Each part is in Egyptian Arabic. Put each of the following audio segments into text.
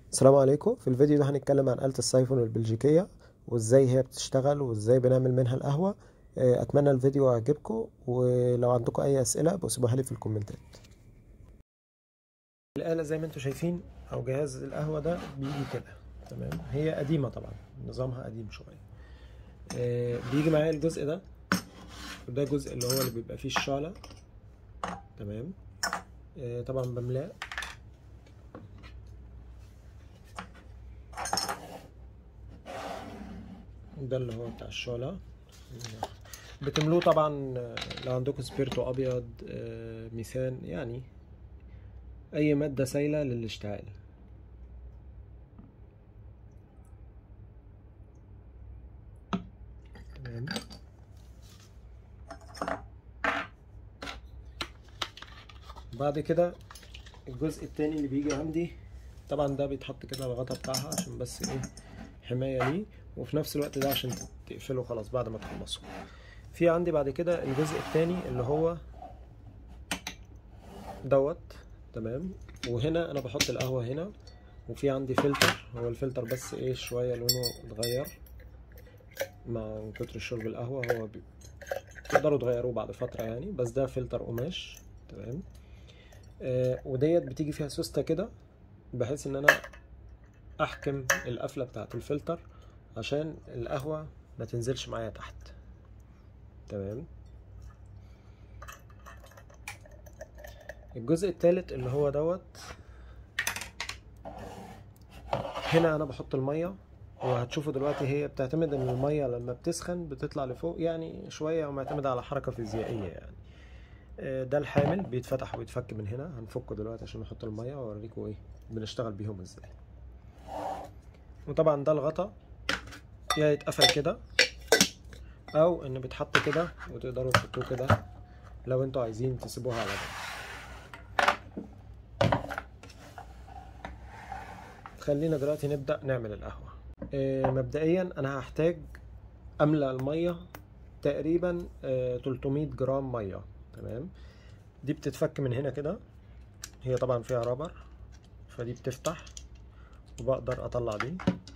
السلام عليكم في الفيديو ده هنتكلم عن آلة السايفون البلجيكية وازاي هي بتشتغل وازاي بنعمل منها القهوة آه، اتمنى الفيديو يعجبكم ولو عندكم اي اسئلة بسيبوها لي في الكومنتات الآلة زي ما انتم شايفين او جهاز القهوة ده بيجي كده تمام هي قديمة طبعا نظامها قديم شوية آه، بيجي معايا الجزء ده وده الجزء اللي هو اللي بيبقى فيه الشعلة تمام آه، طبعا بملاه ده اللي هو بتاع الشعلة بتملوه طبعا لو عندكم سبيرتو ابيض آه، ميثان يعني اي مادة سائلة للاشتعال تمام بعد كده الجزء التاني اللي بيجي عندي طبعا ده بيتحط كده الغطا بتاعها عشان بس ايه حماية ليه وفي نفس الوقت ده عشان تقفله خلاص بعد ما تخلصه في عندي بعد كده الجزء التاني اللي هو دوت تمام وهنا انا بحط القهوة هنا وفي عندي فلتر هو الفلتر بس ايه شوية لونه اتغير مع كتر الشرب القهوة هو بي... تقدروا تغيروه بعد فترة يعني بس ده فلتر قماش تمام آه وديت بتيجي فيها سوستة كده بحيث ان انا احكم القفلة بتاعت الفلتر عشان القهوة ما تنزلش معايا تحت تمام الجزء الثالث اللي هو دوت هنا انا بحط المية وهتشوفوا دلوقتي هي بتعتمد ان المية لما بتسخن بتطلع لفوق يعني شوية ومعتمدة على حركة فيزيائية يعني ده الحامل بيتفتح ويتفك من هنا هنفكه دلوقتي عشان نحط المية واوريكم ايه بنشتغل بيهم ازاي وطبعا ده الغطا يا يتقفل كده او انه بيتحط كده وتقدروا تحطوه كده لو انتوا عايزين تسيبوها على جنب خلينا دلوقتي نبدأ نعمل القهوة اه مبدئيا انا هحتاج املى المية تقريبا اه 300 جرام مية تمام دي بتتفك من هنا كده هي طبعا فيها رابر فدي بتفتح وبقدر اطلع دي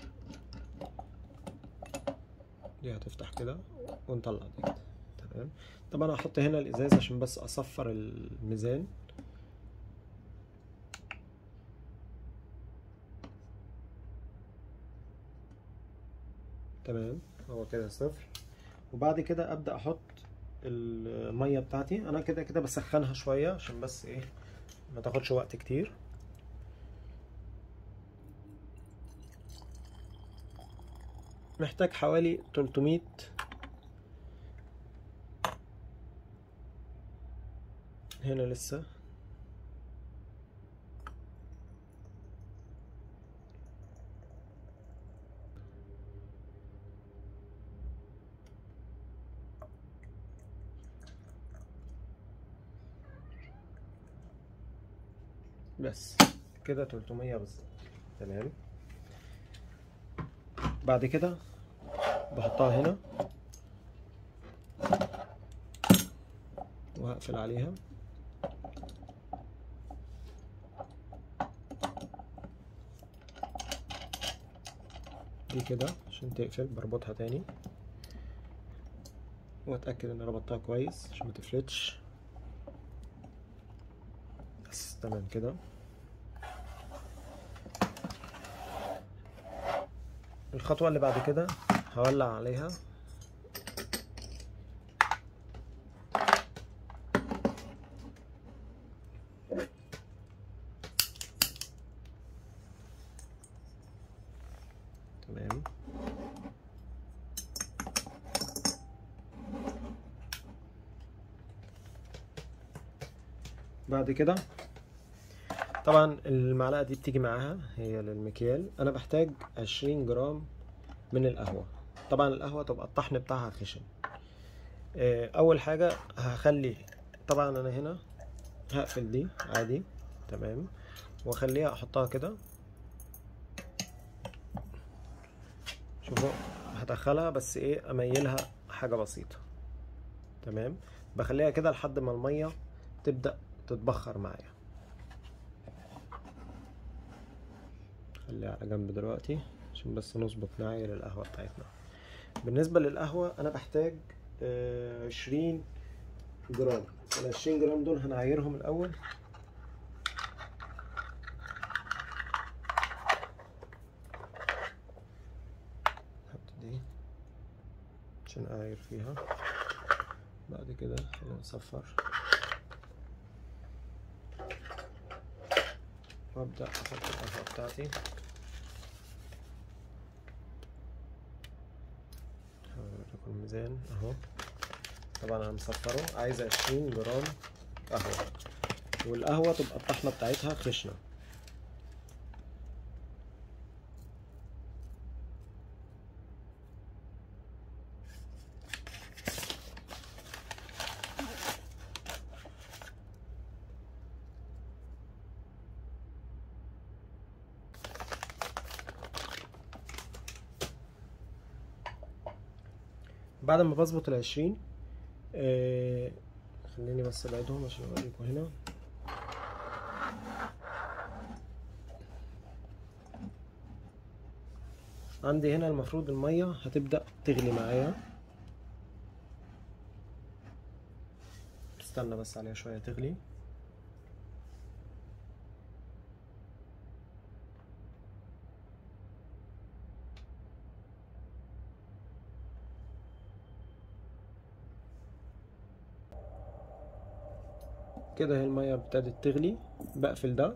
دي هتفتح كده ونطلع دي كده تمام طبعا هحط هنا الازاز عشان بس اصفر الميزان تمام هو كده صفر وبعد كده ابدا احط الميه بتاعتي انا كده كده بسخنها شويه عشان بس ايه ما تاخدش وقت كتير محتاج حوالي 300 هنا لسه بس كده 300 بس تمام بعد كده بحطها هنا وهقفل عليها دي كده عشان تقفل بربطها تاني واتاكد ان ربطتها كويس عشان ما تفلتش بس تمام كده الخطوة اللي بعد كده هولع عليها تمام بعد كده طبعا المعلقة دي بتيجي معاها هي للمكيال انا بحتاج عشرين جرام من القهوة طبعا القهوة تبقى الطحن بتاعها خشن اول حاجة هخلي طبعا انا هنا هقفل دي عادي تمام واخليها احطها كده شوفوا هدخلها بس ايه اميلها حاجة بسيطة تمام بخليها كده لحد ما المية تبدأ تتبخر معايا خليها على جنب دلوقتي عشان بس نظبط نعاير القهوة بتاعتنا بالنسبة للقهوة أنا بحتاج عشرين جرام العشرين جرام دول هنعايرهم الأول نحط دي عشان أعاير فيها بعد كده خلينا نصفر وابدأ احط القهوة بتاعتي هوريكم الميزان اهو طبعا انا مصفره عايز عشرين جرام قهوة والقهوة تبقى الطحنة بتاعتها خشنة بعد ما بظبط العشرين آه خليني بس ابعدهم عشان اوريكم هنا عندي هنا المفروض المية هتبدأ تغلي معايا استنى بس عليها شوية تغلي كده هي المية ابتدت تغلي بقفل ده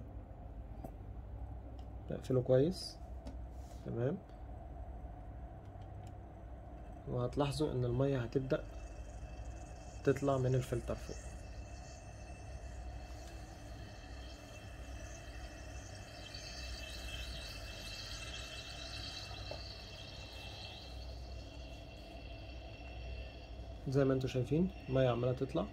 بقفله كويس تمام وهتلاحظوا ان المية هتبدأ تطلع من الفلتر فوق زي ما انتوا شايفين المية عمالة تطلع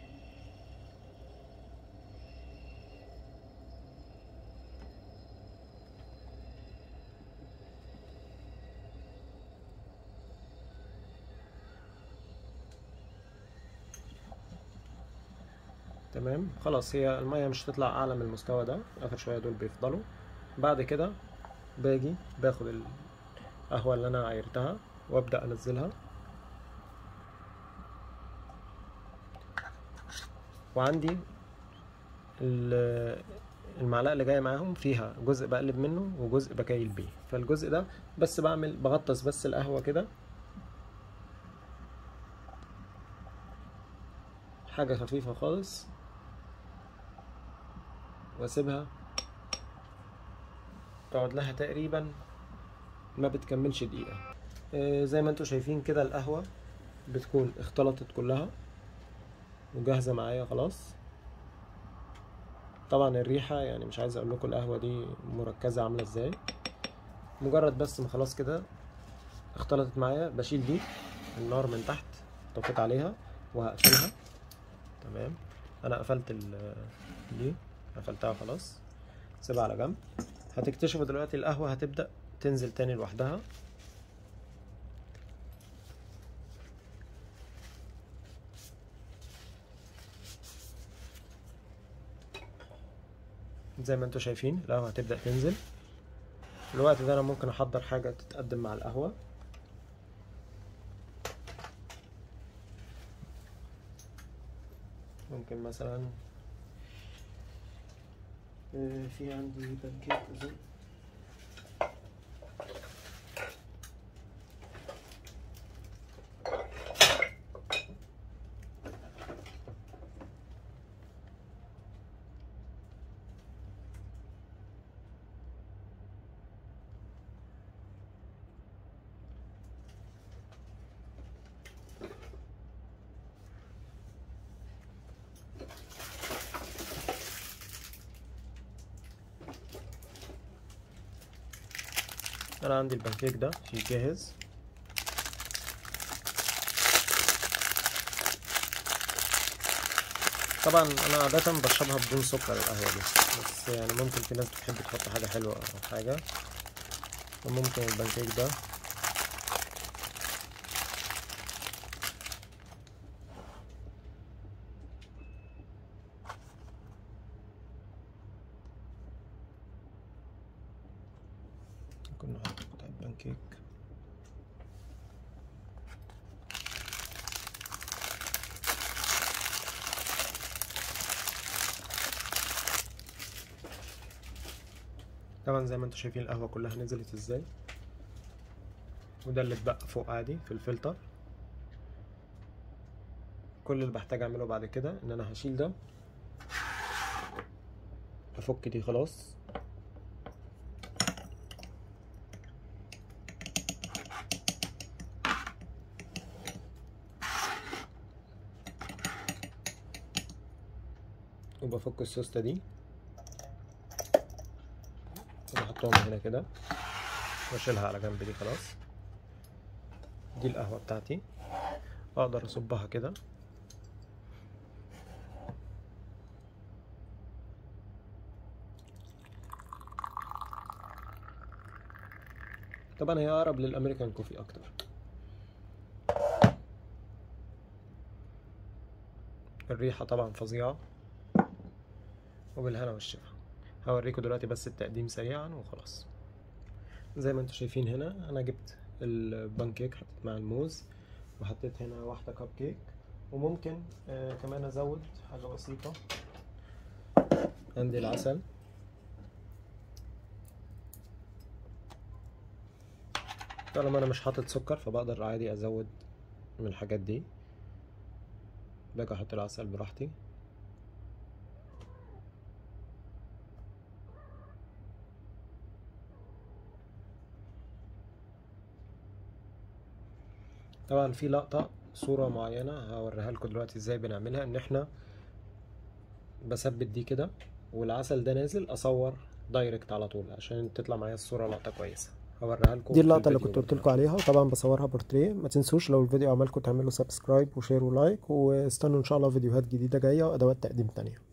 تمام خلاص هي المية مش هتطلع اعلى من المستوى ده اخر شوية دول بيفضلوا بعد كده باجي باخد القهوة اللي انا عايرتها وابدأ انزلها وعندي المعلقة اللي جاية معاهم فيها جزء بقلب منه وجزء بكايل بيه فالجزء ده بس بعمل بغطس بس القهوة كده حاجة خفيفة خالص واسيبها تقعد لها تقريبا ما بتكملش دقيقة آه زي ما انتوا شايفين كده القهوة بتكون اختلطت كلها وجاهزة معايا خلاص طبعا الريحة يعني مش عايز اقول لكم القهوة دي مركزة عاملة ازاي مجرد بس ما خلاص كده اختلطت معايا بشيل دي النار من تحت طفيت عليها وهقفلها تمام انا قفلت دي قفلتها خلاص سيبها على جنب هتكتشفوا دلوقتي القهوة هتبدأ تنزل تاني لوحدها زي ما انتوا شايفين القهوة هتبدأ تنزل في الوقت ده انا ممكن احضر حاجة تتقدم مع القهوة ممكن مثلا في عندي بانكيك اظن انا عندي البانكيك ده في جاهز طبعا انا عادة بشربها بدون سكر القهوة دي بس يعني ممكن في ناس بتحب تحط حاجة حلوة او حاجة وممكن البانكيك ده ممكن نحط قطعة بانكيك طبعا زي ما انتم شايفين القهوة كلها نزلت ازاي وده اللي اتبقى فوق عادي في الفلتر كل اللي بحتاج اعمله بعد كده ان انا هشيل ده افك دي خلاص وبفك السوستة دي وبحطهم هنا كده واشيلها على جنب دي خلاص دي القهوة بتاعتي اقدر اصبها كده طبعا هي اقرب للامريكان كوفي اكتر الريحة طبعا فظيعة وبالهنا والشفا هوريكم دلوقتي بس التقديم سريعا وخلاص زي ما انتم شايفين هنا انا جبت البانكيك حطيت مع الموز وحطيت هنا واحدة كب كيك وممكن آه كمان ازود حاجة بسيطة عندي العسل طالما انا مش حاطط سكر فبقدر عادي ازود من الحاجات دي باجي احط العسل براحتي طبعا في لقطة صورة معينة هوريها لكم دلوقتي ازاي بنعملها ان احنا بثبت دي كده والعسل ده نازل اصور دايركت على طول عشان تطلع معايا الصورة لقطة كويسة هوريها لكم دي اللقطة اللي كنت قلت لكم عليها وطبعا بصورها بورتريه ما تنسوش لو الفيديو عملكم تعملوا سبسكرايب وشير ولايك واستنوا ان شاء الله فيديوهات جديدة جاية وادوات تقديم تانية